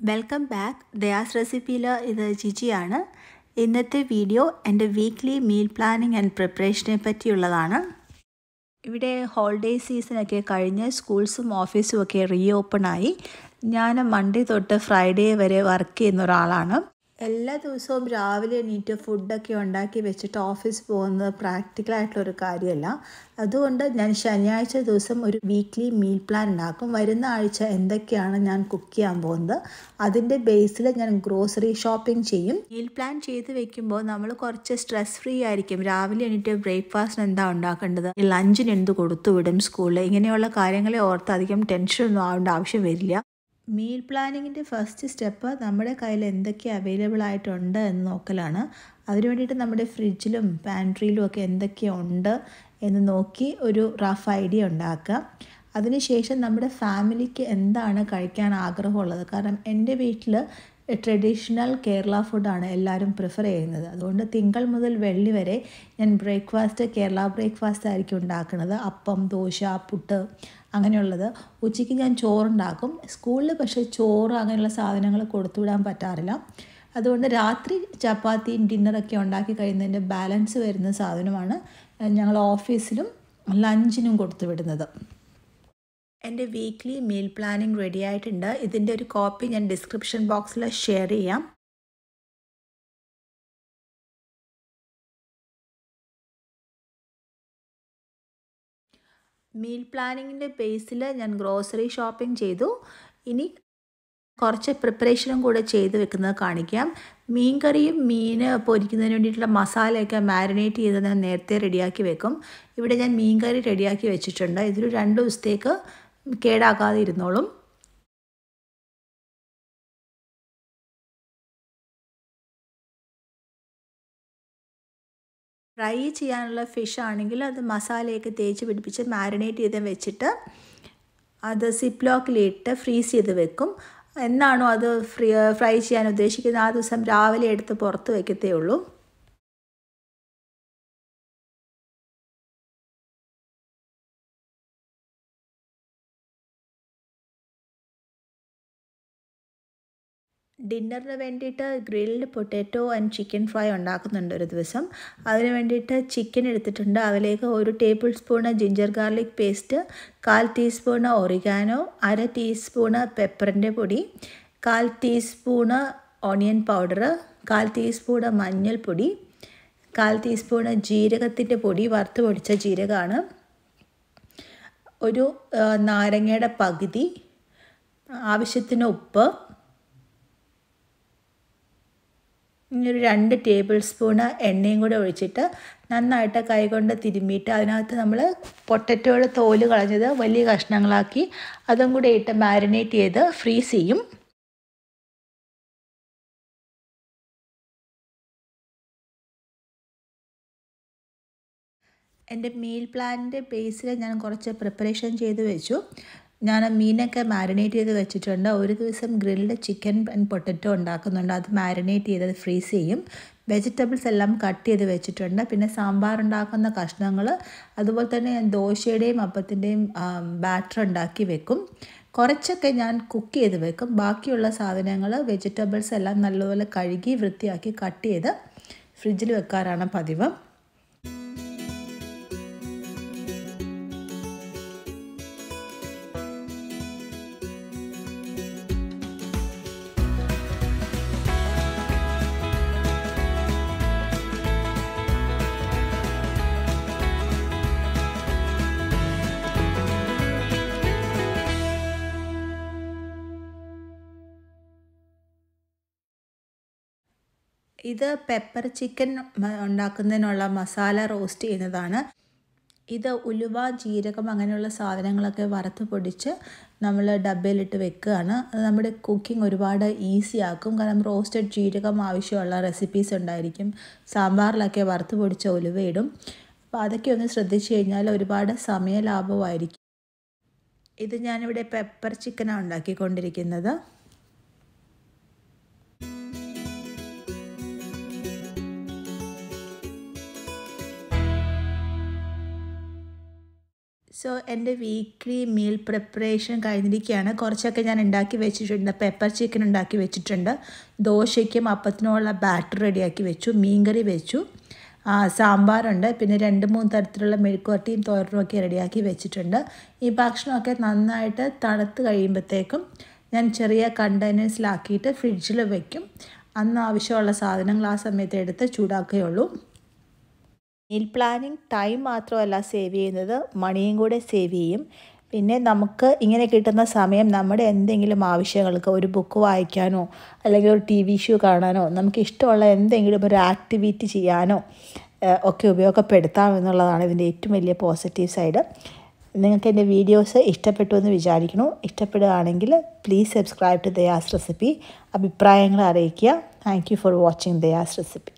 welcome back ദയാസ് റെസിപ്പിയിൽ ഇത് ജിജിയാണ് ഇന്നത്തെ video എൻ്റെ വീക്ക്ലി മീൽ പ്ലാനിങ് ആൻഡ് പ്രിപ്പറേഷനെ പറ്റിയുള്ളതാണ് ഇവിടെ ഹോളിഡേ സീസണൊക്കെ കഴിഞ്ഞ് സ്കൂൾസും ഓഫീസും ഒക്കെ റീ ഓപ്പൺ ആയി ഞാൻ മൺഡേ തൊട്ട് ഫ്രൈഡേ വരെ വർക്ക് ചെയ്യുന്ന ഒരാളാണ് എല്ലാ ദിവസവും രാവിലെ എണീറ്റ് ഫുഡൊക്കെ ഉണ്ടാക്കി വെച്ചിട്ട് ഓഫീസ് പോകുന്നത് പ്രാക്ടിക്കലായിട്ടുള്ളൊരു കാര്യമല്ല അതുകൊണ്ട് ഞാൻ ശനിയാഴ്ച ദിവസം ഒരു വീക്ക്ലി മീൽ പ്ലാൻ ഉണ്ടാക്കും വരുന്ന ആഴ്ച എന്തൊക്കെയാണ് ഞാൻ കുക്ക് ചെയ്യാൻ പോകുന്നത് അതിൻ്റെ ബേസിൽ ഞാൻ ഗ്രോസറി ഷോപ്പിംഗ് ചെയ്യും മീൽ പ്ലാൻ ചെയ്ത് വെക്കുമ്പോൾ നമ്മൾ കുറച്ച് സ്ട്രെസ് ഫ്രീ ആയിരിക്കും രാവിലെ എണീറ്റ് ബ്രേക്ക്ഫാസ്റ്റിന് എന്താ ഉണ്ടാക്കേണ്ടത് ലഞ്ചിന് എന്ത് കൊടുത്തു വിടും സ്കൂളിൽ ഇങ്ങനെയുള്ള കാര്യങ്ങളെ ഓർത്ത് അധികം ടെൻഷനൊന്നും ആവേണ്ട ആവശ്യം വരില്ല മീൽ പ്ലാനിങ്ങിൻ്റെ ഫസ്റ്റ് സ്റ്റെപ്പ് നമ്മുടെ കയ്യിൽ എന്തൊക്കെ അവൈലബിൾ ആയിട്ടുണ്ട് എന്ന് നോക്കലാണ് അതിനു വേണ്ടിയിട്ട് നമ്മുടെ ഫ്രിഡ്ജിലും പാൻട്രിയിലും ഒക്കെ എന്തൊക്കെ ഉണ്ട് എന്ന് നോക്കി ഒരു റഫ് ഐഡിയ ഉണ്ടാക്കുക അതിനുശേഷം നമ്മുടെ ഫാമിലിക്ക് എന്താണ് കഴിക്കാൻ ആഗ്രഹമുള്ളത് കാരണം എൻ്റെ വീട്ടിൽ ട്രഡീഷണൽ കേരള ഫുഡാണ് എല്ലാവരും പ്രിഫർ ചെയ്യുന്നത് അതുകൊണ്ട് തിങ്കൾ മുതൽ വെള്ളി വരെ ഞാൻ ബ്രേക്ക്ഫാസ്റ്റ് കേരള ബ്രേക്ക്ഫാസ്റ്റ് ആയിരിക്കും ഉണ്ടാക്കുന്നത് അപ്പം ദോശ പുട്ട് അങ്ങനെയുള്ളത് ഉച്ചയ്ക്ക് ഞാൻ ചോറുണ്ടാക്കും സ്കൂളിൽ പക്ഷേ ചോറ് അങ്ങനെയുള്ള സാധനങ്ങൾ കൊടുത്തുവിടാൻ പറ്റാറില്ല അതുകൊണ്ട് രാത്രി ചപ്പാത്തിയും ഡിന്നറൊക്കെ ഉണ്ടാക്കി കഴിയുന്നതിൻ്റെ ബാലൻസ് വരുന്ന സാധനമാണ് ഞങ്ങൾ ഓഫീസിലും ലഞ്ചിനും കൊടുത്തു വിടുന്നത് എൻ്റെ വീക്ക്ലി മീൽ പ്ലാനിങ് റെഡി ആയിട്ടുണ്ട് ഇതിൻ്റെ ഒരു കോപ്പി ഞാൻ ഡിസ്ക്രിപ്ഷൻ ബോക്സിൽ ഷെയർ ചെയ്യാം മീൽ പ്ലാനിങ്ങിൻ്റെ ബേസിൽ ഞാൻ ഗ്രോസറി ഷോപ്പിംഗ് ചെയ്തു ഇനി കുറച്ച് പ്രിപ്പറേഷനും കൂടെ ചെയ്ത് വെക്കുന്നത് കാണിക്കാം മീൻ കറിയും മീൻ പൊരിക്കുന്നതിന് വേണ്ടിയിട്ടുള്ള മസാലയൊക്കെ മാരിനേറ്റ് ചെയ്ത് ഞാൻ നേരത്തെ റെഡിയാക്കി വെക്കും ഇവിടെ ഞാൻ മീൻ കറി റെഡിയാക്കി വെച്ചിട്ടുണ്ട് ഇതൊരു രണ്ട് ദിവസത്തേക്ക് കേടാക്കാതെ ഇരുന്നോളും ഫ്രൈ ചെയ്യാനുള്ള ഫിഷ് ആണെങ്കിൽ അത് മസാലയൊക്കെ തേച്ച് പിടിപ്പിച്ച് മാരിനേറ്റ് ചെയ്ത് വെച്ചിട്ട് അത് സിപ്പ് ലോക്കിലിട്ട് ഫ്രീസ് ചെയ്ത് വെക്കും എന്നാണോ അത് ഫ്രീ ഫ്രൈ ചെയ്യാൻ ഉദ്ദേശിക്കുന്നത് ആ ദിവസം രാവിലെ എടുത്ത് പുറത്ത് വയ്ക്കത്തേ ഉള്ളൂ ഡിന്നറിന് വേണ്ടിയിട്ട് grilled potato and chicken fry ഉണ്ടാക്കുന്നുണ്ട് ഒരു ദിവസം അതിന് വേണ്ടിയിട്ട് ചിക്കൻ എടുത്തിട്ടുണ്ട് അതിലേക്ക് ഒരു tablespoon ginger garlic paste കാൽ ടീസ്പൂണ് ഒറിഗാനോ അര ടീസ്പൂണ് പെപ്പറിൻ്റെ പൊടി കാൽ ടീസ്പൂണ് ഓണിയൻ പൗഡർ കാൽ ടീസ്പൂണ് മഞ്ഞൾപ്പൊടി കാൽ ടീസ്പൂണ് ജീരകത്തിൻ്റെ പൊടി വറുത്ത് പൊടിച്ച ജീരകമാണ് ഒരു നാരങ്ങയുടെ പകുതി ആവശ്യത്തിന് ഉപ്പ് ഒരു രണ്ട് ടേബിൾ സ്പൂണ് എണ്ണയും കൂടെ ഒഴിച്ചിട്ട് നന്നായിട്ട് കൈകൊണ്ട് തിരുമ്മിയിട്ട് അതിനകത്ത് നമ്മൾ പൊട്ടറ്റോയുടെ തോല് കളഞ്ഞത് വലിയ കഷ്ണങ്ങളാക്കി അതും കൂടെ ഇട്ട് മാരിനേറ്റ് ചെയ്ത് ഫ്രീസ് ചെയ്യും എൻ്റെ മീൽ പ്ലാനിൻ്റെ ബേസിൽ ഞാൻ കുറച്ച് പ്രിപ്പറേഷൻ ചെയ്ത് വെച്ചു ഞാൻ മീനൊക്കെ മാരിനേറ്റ് ചെയ്ത് വെച്ചിട്ടുണ്ട് ഒരു ദിവസം ഗ്രിൽഡ് ചിക്കൻ ആൻഡ് പൊട്ടറ്റോ ഉണ്ടാക്കുന്നുണ്ട് അത് മാരിനേറ്റ് ചെയ്ത് ഫ്രീസ് ചെയ്യും വെജിറ്റബിൾസ് എല്ലാം കട്ട് ചെയ്ത് വെച്ചിട്ടുണ്ട് പിന്നെ സാമ്പാർ ഉണ്ടാക്കുന്ന കഷ്ണങ്ങൾ അതുപോലെ തന്നെ ഞാൻ ദോശയുടെയും അപ്പത്തിൻ്റെയും ബാറ്റർ ഉണ്ടാക്കി വെക്കും കുറച്ചൊക്കെ ഞാൻ കുക്ക് ചെയ്ത് വെക്കും ബാക്കിയുള്ള സാധനങ്ങൾ വെജിറ്റബിൾസ് എല്ലാം നല്ലപോലെ കഴുകി വൃത്തിയാക്കി കട്ട് ചെയ്ത് ഫ്രിഡ്ജിൽ വെക്കാറാണ് പതിവ് ഇത് പെപ്പർ ചിക്കൻ ഉണ്ടാക്കുന്നതിനുള്ള മസാല റോസ്റ്റ് ചെയ്യുന്നതാണ് ഇത് ഉലുവ ജീരകം അങ്ങനെയുള്ള സാധനങ്ങളൊക്കെ വറുത്ത് പൊടിച്ച് നമ്മൾ ഡബ്ബയിലിട്ട് വെക്കുകയാണ് അത് നമ്മുടെ കുക്കിംഗ് ഒരുപാട് ഈസി ആക്കും കാരണം റോസ്റ്റഡ് ജീരകം ആവശ്യമുള്ള റെസിപ്പീസ് ഉണ്ടായിരിക്കും സാമ്പാറിലൊക്കെ വറുത്ത് പൊടിച്ച ഉലുവ ഇടും അപ്പോൾ അതൊക്കെ ഒന്ന് ശ്രദ്ധിച്ചു കഴിഞ്ഞാൽ ഒരുപാട് സമയ ലാഭമായിരിക്കും ഇത് ഞാനിവിടെ പെപ്പർ ചിക്കനാണ് ഉണ്ടാക്കിക്കൊണ്ടിരിക്കുന്നത് സോ എൻ്റെ വീക്ക്ലി മീൽ പ്രിപ്പറേഷൻ കഴിഞ്ഞിരിക്കുകയാണ് കുറച്ചൊക്കെ ഞാൻ ഉണ്ടാക്കി വെച്ചിട്ടുണ്ട് പെപ്പർ ചിക്കൻ ഉണ്ടാക്കി വെച്ചിട്ടുണ്ട് ദോശയ്ക്കും അപ്പത്തിനുമുള്ള ബാറ്റർ റെഡിയാക്കി വെച്ചു മീൻകറി വെച്ചു സാമ്പാറുണ്ട് പിന്നെ രണ്ട് മൂന്ന് തരത്തിലുള്ള മെഴുക്കുവരട്ടിയും തോരനും ഒക്കെ റെഡിയാക്കി വെച്ചിട്ടുണ്ട് ഈ ഭക്ഷണമൊക്കെ നന്നായിട്ട് തണുത്ത് കഴിയുമ്പോഴത്തേക്കും ഞാൻ ചെറിയ കണ്ടെയ്നേഴ്സിലാക്കിയിട്ട് ഫ്രിഡ്ജിൽ വെക്കും അന്ന് ആവശ്യമുള്ള സാധനങ്ങൾ ആ സമയത്ത് എടുത്ത് ചൂടാക്കുകയുള്ളൂ മീൽ പ്ലാനിങ് ടൈം മാത്രമല്ല സേവ് ചെയ്യുന്നത് മണിയും കൂടെ സേവ് ചെയ്യും പിന്നെ നമുക്ക് ഇങ്ങനെ കിട്ടുന്ന സമയം നമ്മുടെ എന്തെങ്കിലും ആവശ്യങ്ങൾക്ക് ഒരു ബുക്ക് വായിക്കാനോ അല്ലെങ്കിൽ ഒരു ടി വി ഷോ കാണാനോ നമുക്ക് ഇഷ്ടമുള്ള എന്തെങ്കിലും ഒരു ആക്ടിവിറ്റി ചെയ്യാനോ ഒക്കെ ഉപയോഗപ്പെടുത്താം എന്നുള്ളതാണ് ഇതിൻ്റെ ഏറ്റവും വലിയ പോസിറ്റീവ് സൈഡ് നിങ്ങൾക്ക് എൻ്റെ വീഡിയോസ് ഇഷ്ടപ്പെട്ടു എന്ന് വിചാരിക്കണു ഇഷ്ടപ്പെടുകയാണെങ്കിൽ please subscribe to Daya's recipe അഭിപ്രായങ്ങൾ അറിയിക്കുക thank you for watching Daya's recipe